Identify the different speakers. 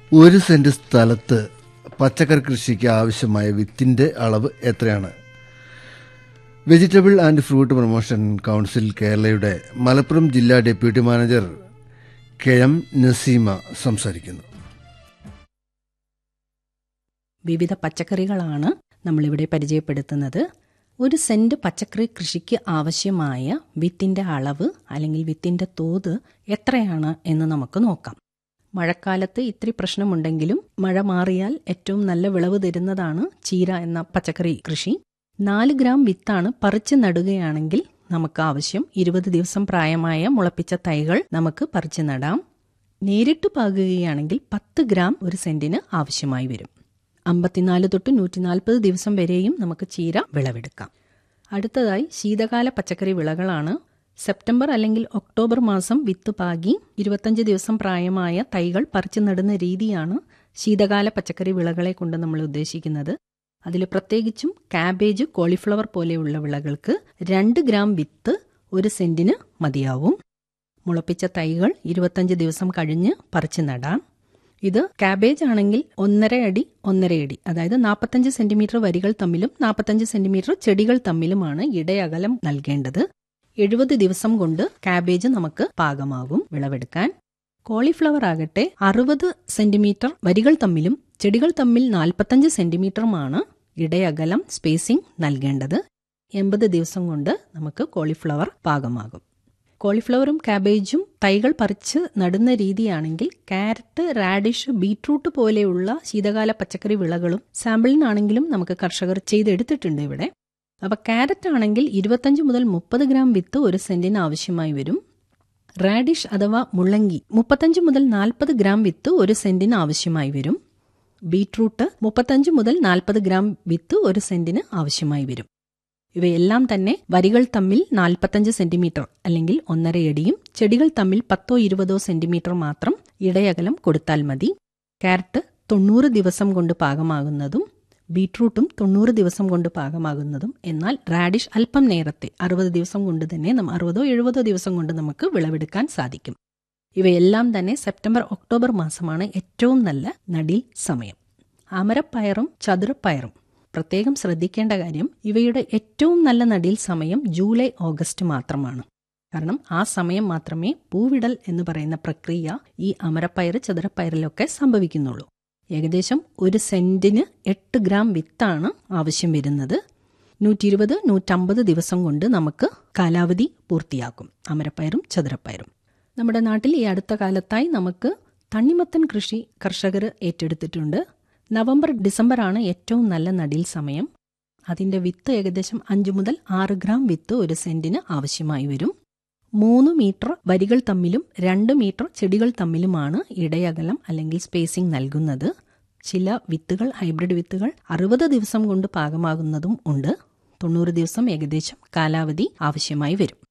Speaker 1: ഒരു സെന്റ് സ്ഥലത്ത് പച്ചക്കറി കൃഷിക്ക് ആവശ്യമായ വിത്തിന്റെ അളവ് എത്രയാണ് vegetable and fruit promotion council കേരളയുടെ മലപ്പുറം ജില്ലാ deputy manager K M Naseema സംസാരിക്കുന്നു
Speaker 2: വിവിധ പച്ചക്കറികളാണ് നമ്മളിവിടെ പരിചയപ്പെടുത്തുന്നത് ഒരു സെന്റ് പച്ചക്കറി കൃഷിക്ക് ആവശ്യമായ വിത്തിന്റെ അളവ് അല്ലെങ്കിൽ വിത്തിന്റെ തോത് എത്രയാണ് എന്ന് നമുക്ക് നോക്കാം മഴക്കാലത്ത് ഇത്തിരി പ്രശ്നമുണ്ടെങ്കിലും മഴ മാറിയാൽ ഏറ്റവും നല്ല വിളവ് തരുന്നതാണ് ചീര എന്ന പച്ചക്കറി കൃഷി നാല് ഗ്രാം വിത്താണ് പറിച്ചു നടുകയാണെങ്കിൽ നമുക്ക് ആവശ്യം ഇരുപത് ദിവസം പ്രായമായ മുളപ്പിച്ച തൈകൾ നമുക്ക് പറിച്ചു നടാം നേരിട്ട് പാകുകയാണെങ്കിൽ പത്ത് ഗ്രാം ഒരു സെന്റിന് ആവശ്യമായി വരും അമ്പത്തിനാല് തൊട്ട് നൂറ്റി നാൽപ്പത് ദിവസം വരെയും നമുക്ക് ചീര വിളവെടുക്കാം അടുത്തതായി ശീതകാല പച്ചക്കറി വിളകളാണ് സെപ്റ്റംബർ അല്ലെങ്കിൽ ഒക്ടോബർ മാസം വിത്ത് പാകി ഇരുപത്തഞ്ച് ദിവസം പ്രായമായ തൈകൾ പറിച്ചു നടുന്ന രീതിയാണ് ശീതകാല പച്ചക്കറി വിളകളെ കൊണ്ട് നമ്മൾ ഉദ്ദേശിക്കുന്നത് അതിൽ പ്രത്യേകിച്ചും കാബേജ് കോളിഫ്ലവർ പോലെയുള്ള വിളകൾക്ക് രണ്ട് ഗ്രാം വിത്ത് ഒരു സെന്റിന് മതിയാവും മുളപ്പിച്ച തൈകൾ ഇരുപത്തഞ്ച് ദിവസം കഴിഞ്ഞ് പറിച്ചു നടാം ഇത് കാബേജ് ആണെങ്കിൽ ഒന്നര അടി ഒന്നര അടി അതായത് നാൽപ്പത്തഞ്ച് സെന്റിമീറ്റർ വരികൾ തമ്മിലും നാൽപ്പത്തഞ്ച് സെന്റിമീറ്റർ ചെടികൾ തമ്മിലുമാണ് ഇടയകലം നൽകേണ്ടത് എഴുപത് ദിവസം കൊണ്ട് കാബേജ് നമുക്ക് പാകമാകും വിളവെടുക്കാൻ കോളിഫ്ലവർ ആകട്ടെ അറുപത് സെന്റിമീറ്റർ വരികൾ തമ്മിലും ചെടികൾ തമ്മിൽ നാൽപ്പത്തഞ്ച് സെന്റിമീറ്ററുമാണ് ഇടയകലം സ്പേസിംഗ് നൽകേണ്ടത് എൺപത് ദിവസം കൊണ്ട് നമുക്ക് കോളിഫ്ലവർ പാകമാകും കോളിഫ്ലവറും കാബേജും തൈകൾ പറിച്ച് നടുന്ന രീതിയാണെങ്കിൽ കാരറ്റ് റാഡിഷ് ബീട്രൂട്ട് പോലെയുള്ള ശീതകാല പച്ചക്കറി വിളകളും സാമ്പിളിനാണെങ്കിലും നമുക്ക് കർഷകർ ചെയ്തെടുത്തിട്ടുണ്ട് ഇവിടെ അപ്പൊ കാരറ്റ് ആണെങ്കിൽ ഇരുപത്തഞ്ച് മുതൽ മുപ്പത് ഗ്രാം വിത്ത് ഒരു സെന്റിന് ആവശ്യമായി വരും റാഡിഷ് അഥവാ മുള്ളങ്കി മുപ്പത്തഞ്ച് മുതൽ നാൽപ്പത് ഗ്രാം വിത്ത് ഒരു സെന്റിന് ആവശ്യമായി വരും ബീട്രൂട്ട് മുപ്പത്തഞ്ച് മുതൽ നാൽപ്പത് ഗ്രാം വിത്ത് ഒരു സെന്റിന് ആവശ്യമായി വരും ഇവയെല്ലാം തന്നെ വരികൾ തമ്മിൽ നാൽപ്പത്തഞ്ച് സെന്റിമീറ്റർ അല്ലെങ്കിൽ ഒന്നരയടിയും ചെടികൾ തമ്മിൽ പത്തോ ഇരുപതോ സെന്റിമീറ്റർ മാത്രം ഇടയകലം കൊടുത്താൽ മതി ക്യാരറ്റ് തൊണ്ണൂറ് ദിവസം കൊണ്ട് പാകമാകുന്നതും ബീട്രൂട്ടും തൊണ്ണൂറ് ദിവസം കൊണ്ട് പാകമാകുന്നതും എന്നാൽ റാഡിഷ് അല്പം നേരത്തെ അറുപത് ദിവസം കൊണ്ട് തന്നെ അറുപതോ എഴുപതോ ദിവസം കൊണ്ട് നമുക്ക് വിളവെടുക്കാൻ സാധിക്കും ഇവയെല്ലാം തന്നെ സെപ്റ്റംബർ ഒക്ടോബർ മാസമാണ് ഏറ്റവും നല്ല നടിൽ സമയം അമരപ്പയറും ചതുരപ്പയറും പ്രത്യേകം ശ്രദ്ധിക്കേണ്ട കാര്യം ഇവയുടെ ഏറ്റവും നല്ല നടിൽ സമയം ജൂലൈ ഓഗസ്റ്റ് മാത്രമാണ് കാരണം ആ സമയം മാത്രമേ പൂവിടൽ എന്ന് പറയുന്ന പ്രക്രിയ ഈ അമരപ്പയർ ചതുരപ്പയറിലൊക്കെ സംഭവിക്കുന്നുള്ളൂ ഏകദേശം ഒരു സെന്റിന് എട്ട് ഗ്രാം വിത്താണ് ആവശ്യം വരുന്നത് നൂറ്റി ഇരുപത് നൂറ്റമ്പത് ദിവസം കൊണ്ട് നമുക്ക് കാലാവധി പൂർത്തിയാക്കും അമരപ്പയറും ചതുരപ്പയറും നമ്മുടെ നാട്ടിൽ ഈ അടുത്ത കാലത്തായി നമുക്ക് തണ്ണിമത്തൻ കൃഷി കർഷകർ ഏറ്റെടുത്തിട്ടുണ്ട് നവംബർ ഡിസംബർ ആണ് ഏറ്റവും നല്ല നടിൽ സമയം അതിന്റെ വിത്ത് ഏകദേശം അഞ്ചു മുതൽ ആറ് ഗ്രാം വിത്ത് ഒരു സെന്റിന് ആവശ്യമായി വരും മൂന്ന് മീറ്റർ വരികൾ തമ്മിലും രണ്ട് മീറ്റർ ചെടികൾ തമ്മിലുമാണ് ഇടയകലം അല്ലെങ്കിൽ സ്പേസിംഗ് നൽകുന്നത് ചില വിത്തുകൾ ഹൈബ്രിഡ് വിത്തുകൾ അറുപത് ദിവസം കൊണ്ട് പാകമാകുന്നതും ഉണ്ട് തൊണ്ണൂറ് ദിവസം ഏകദേശം കാലാവധി ആവശ്യമായി വരും